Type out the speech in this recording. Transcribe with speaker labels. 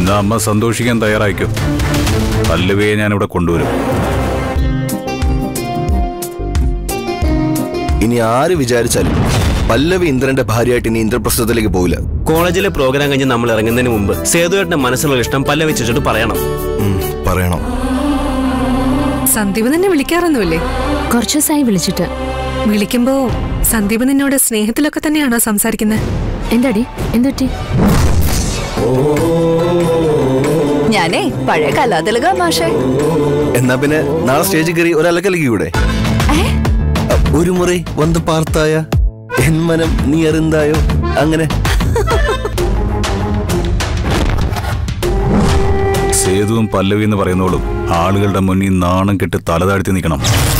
Speaker 1: എന്നാ അമ്മ സന്തോഷിക്കാൻ തയ്യാറായിക്കോ പല്ലവിയെ ഞാനിവിടെ കൊണ്ടുവരും
Speaker 2: ഇനി ആര് വിചാരിച്ചാലും പല്ലവി ഇന്ദ്രന്റെ ഭാര്യയായിട്ട് ഇനി ഇന്ദ്രപ്രസ്ഥത്തിലേക്ക് പോവില്ല
Speaker 3: കോളേജിലെ പ്രോഗ്രാം കഴിഞ്ഞ് നമ്മൾ ഇറങ്ങുന്നതിന് മുമ്പ് സേതുവേട്ടന്റെ മനസ്സിലുള്ള ഇഷ്ടം പല്ലവി ചേച്ചിട്ട് പറയണം
Speaker 2: ഉം, പറയണം
Speaker 4: സന്ദീപ് നിന്നെ വിളിക്കാറൊന്നുമില്ലേ
Speaker 5: കുറച്ചു ദിവസമായി വിളിച്ചിട്ട്
Speaker 4: വിളിക്കുമ്പോ സന്ദീപ് നിന്നോട് സ്നേഹത്തിലൊക്കെ തന്നെയാണോ സംസാരിക്കുന്നത്
Speaker 5: എന്താടി എന്തുപറ്റി
Speaker 6: ഞാനേ പഴയ കലാതിലക മാഷേ
Speaker 2: എന്നാ പിന്നെ നാളെ സ്റ്റേജിൽ കയറി ഒരലക്കലക്ക് കൂടെ ഒരു മുറി വന്ന് പാർത്തായ എൻ മനം നീ അറിന്തായോ അങ്ങനെ
Speaker 1: സേതുവും പല്ലവി എന്ന് പറയുന്നോളും ആളുകളുടെ മുന്നിൽ നാണം കെട്ട് തലതാഴ്ത്തി നിൽക്കണം